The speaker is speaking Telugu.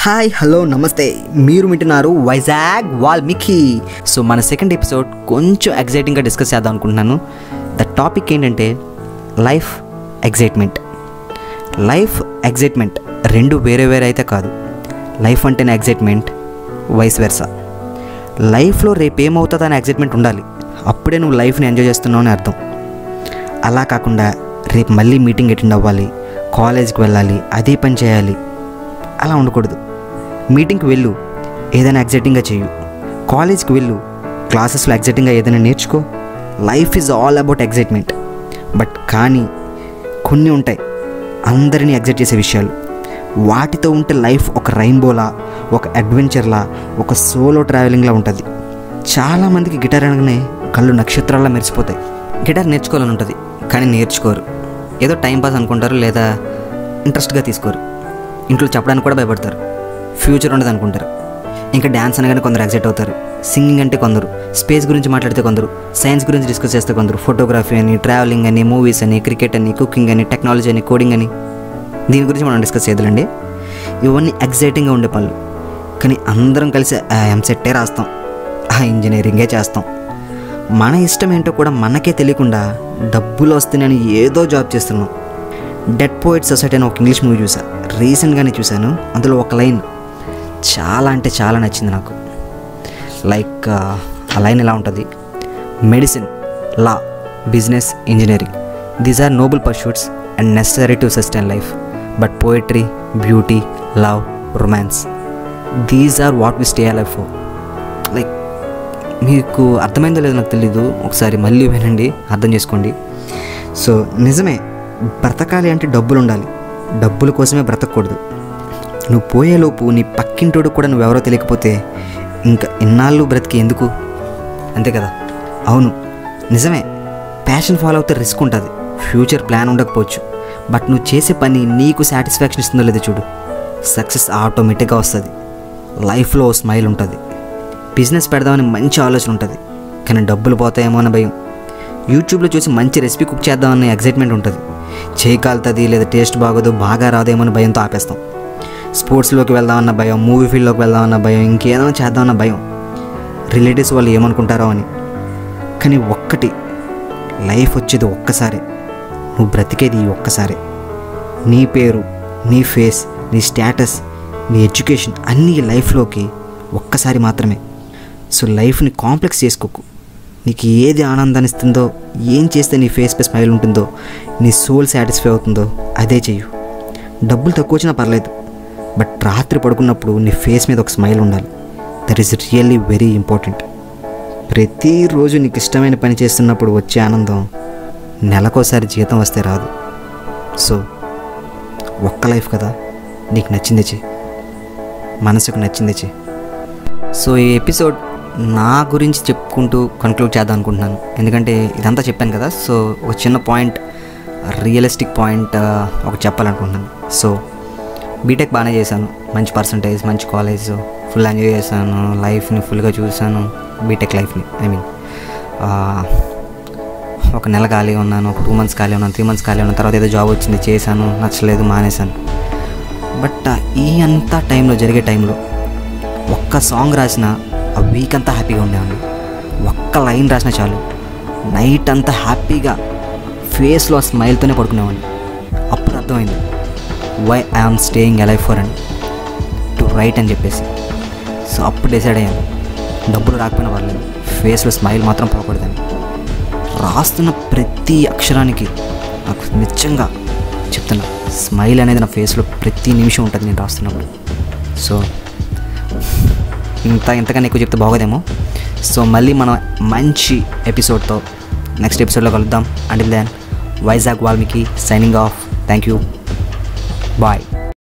హాయ్ హలో నమస్తే మీరు వింటున్నారు వైజాగ్ వాల్మీకి సో మన సెకండ్ ఎపిసోడ్ కొంచెం ఎగ్జైటింగ్గా డిస్కస్ చేద్దాం అనుకుంటున్నాను ద టాపిక్ ఏంటంటే లైఫ్ ఎగ్జైట్మెంట్ లైఫ్ ఎగ్జైట్మెంట్ రెండు వేరే వేరే అయితే కాదు లైఫ్ అంటేనే ఎగ్జైట్మెంట్ వైస్ వెర్సా లైఫ్లో రేపు ఏమవుతుందో అనే ఎగ్జైట్మెంట్ ఉండాలి అప్పుడే నువ్వు లైఫ్ని ఎంజాయ్ చేస్తున్నావు అని అర్థం అలా కాకుండా రేపు మళ్ళీ మీటింగ్ అటెండ్ అవ్వాలి కాలేజ్కి వెళ్ళాలి అదే పని చేయాలి అలా ఉండకూడదు మీటింగ్కి వెళ్ళు ఏదైనా ఎగ్జైటింగ్గా చేయు కాలేజ్కి వెళ్ళు క్లాసెస్లో ఎగ్జైటింగ్గా ఏదైనా నేర్చుకో life is all about excitement but కానీ కొన్ని ఉంటాయి అందరినీ ఎగ్జైట్ చేసే విషయాలు వాటితో ఉంటే లైఫ్ ఒక రైన్బోలా ఒక అడ్వెంచర్లా ఒక సోలో ట్రావెలింగ్లా ఉంటుంది చాలామందికి గిటార్ అనగానే కళ్ళు నక్షత్రాల్లా మెరిసిపోతాయి గిటార్ నేర్చుకోవాలని ఉంటుంది కానీ నేర్చుకోరు ఏదో టైం పాస్ అనుకుంటారు లేదా ఇంట్రెస్ట్గా తీసుకోరు ఇంట్లో చెప్పడానికి కూడా భయపడతారు ఫ్యూచర్ ఉండదు అనుకుంటారు ఇంకా డ్యాన్స్ అనగానే కొందరు ఎగ్జైట్ అవుతారు సింగింగ్ అంటే కొందరు స్పేస్ గురించి మాట్లాడితే కొందరు సైన్స్ గురించి డిస్కస్ చేస్తే కొందరు ఫోటోగ్రఫీ అని ట్రావెలింగ్ అని మూవీస్ అని క్రికెట్ అని కుకింగ్ అని టెక్నాలజీ అని కోడింగ్ అని దీని గురించి మనం డిస్కస్ చేద్దామండి ఇవన్నీ ఎగ్జైటింగ్గా ఉండే పనులు కానీ అందరం కలిసి ఆ ఎంసెట్టే రాస్తాం ఆ ఇంజనీరింగే చేస్తాం మన ఇష్టం ఏంటో కూడా మనకే తెలియకుండా డబ్బులు వస్తున్నాయని ఏదో జాబ్ చేస్తున్నాం డెడ్ పోయిట్ సొసైటీ అని ఒక ఇంగ్లీష్ మూవీ చూసా రీసెంట్గానే చూశాను అందులో ఒక లైన్ చాలా అంటే చాలా నచ్చింది నాకు లైక్ ఆ లైన్ ఎలా ఉంటుంది medicine law business engineering these are noble pursuits and necessary to sustain life but poetry beauty love romance these are what we stay life for like మీకు అర్థమైందో లేదో నాకు తెలీదు ఒకసారి మళ్ళీ వినండి అర్థం చేసుకోండి సో నిజమే బ్రతకాలి అంటే డబ్బులు ఉండాలి డబ్బుల కోసమే బ్రతకూడదు నువ్వు పోయేలోపు నీ పక్కింటోడు కూడా నువ్వెవరో తెలియకపోతే ఇంకా ఇన్నాళ్ళు బ్రతికి ఎందుకు అంతే కదా అవును నిజమే ప్యాషన్ ఫాలో అవుతే రిస్క్ ఉంటుంది ఫ్యూచర్ ప్లాన్ ఉండకపోవచ్చు బట్ నువ్వు చేసే పని నీకు సాటిస్ఫాక్షన్ ఇస్తుందో లేదో చూడు సక్సెస్ ఆటోమేటిక్గా వస్తుంది లైఫ్లో ఓ స్మైల్ ఉంటుంది బిజినెస్ పెడదామని మంచి ఆలోచన ఉంటుంది కానీ డబ్బులు పోతాయేమో అన్న భయం యూట్యూబ్లో చూసి మంచి రెసిపీ కుక్ చేద్దామన్న ఎగ్జైట్మెంట్ ఉంటుంది చేయి కాలుతుంది లేదా టేస్ట్ బాగోదు బాగా రాదేమో అని భయంతో ఆపేస్తాం స్పోర్ట్స్లోకి వెళ్దామన్న భయం మూవీ ఫీల్డ్లోకి వెళ్దామన్న భయం ఇంకేదో చేద్దామన్న భయం రిలేటివ్స్ వాళ్ళు ఏమనుకుంటారో అని కానీ ఒక్కటి లైఫ్ వచ్చేది ఒక్కసారే నువ్వు బ్రతికేది ఈ ఒక్కసారే నీ పేరు నీ ఫేస్ నీ స్టేటస్ నీ ఎడ్యుకేషన్ అన్నీ లైఫ్లోకి ఒక్కసారి మాత్రమే సో లైఫ్ని కాంప్లెక్స్ చేసుకోకు నీకు ఏది ఆనందాన్ని ఇస్తుందో ఏం చేస్తే నీ ఫేస్ పై స్మైల్ ఉంటుందో నీ సోల్ సాటిస్ఫై అవుతుందో అదే చెయ్యు డబ్బులు తక్కువ వచ్చినా పర్లేదు బట్ రాత్రి పడుకున్నప్పుడు నీ ఫేస్ మీద ఒక స్మైల్ ఉండాలి that is really very important ప్రతిరోజు నీకు ఇష్టమైన పని చేస్తున్నప్పుడు వచ్చే ఆనందం నెలకోసారి జీతం వస్తే రాదు సో ఒక్క లైఫ్ కదా నీకు నచ్చింది చెయ్యి మనసుకు నచ్చింది చెయ్యి సో ఈ ఎపిసోడ్ నా గురించి చెప్పుకుంటూ కన్క్లూడ్ చేద్దాం అనుకుంటున్నాను ఎందుకంటే ఇదంతా చెప్పాను కదా సో ఒక చిన్న పాయింట్ రియలిస్టిక్ పాయింట్ ఒకటి చెప్పాలనుకుంటున్నాను సో బీటెక్ బాగానే చేశాను మంచి పర్సంటేజ్ మంచి కాలేజ్ ఫుల్ ఎంజాయ్ చేశాను లైఫ్ని ఫుల్గా చూశాను బీటెక్ లైఫ్ని ఐ మీన్ ఒక నెల ఖాళీ ఉన్నాను ఒక టూ మంత్స్ ఖాళీ ఉన్నాను త్రీ మంత్స్ ఖాళీ ఉన్నాను తర్వాత ఏదో జాబ్ వచ్చింది చేశాను నచ్చలేదు మానేశాను బట్ ఈ అంతా టైంలో జరిగే టైంలో ఒక్క సాంగ్ రాసిన ఆ వీక్ అంతా హ్యాపీగా ఉండేవాడిని ఒక్క లైన్ రాసిన చాలు నైట్ అంతా హ్యాపీగా ఫేస్లో స్మైల్తోనే పడుకునేవాడిని అప్పుడు అర్థమైంది why I'm staying alive for and to right అని చెప్పేసి సో అప్పుడు డిసైడ్ అయ్యాను డబ్బులు రాకపోయినా పర్లేదు ఫేస్లో స్మైల్ మాత్రం పోకూడదని రాస్తున్న ప్రతి అక్షరానికి నాకు నిజంగా చెప్తున్నా స్మైల్ అనేది నా ఫేస్లో ప్రతి నిమిషం ఉంటుంది నేను రాస్తున్నప్పుడు సో ఇంత ఇంతకన్నా ఎక్కువ చెప్తే బాగోదేమో సో మళ్ళీ మనం మంచి ఎపిసోడ్తో నెక్స్ట్ ఎపిసోడ్లో కలుద్దాం until then Vizag Valmiki signing off thank you bye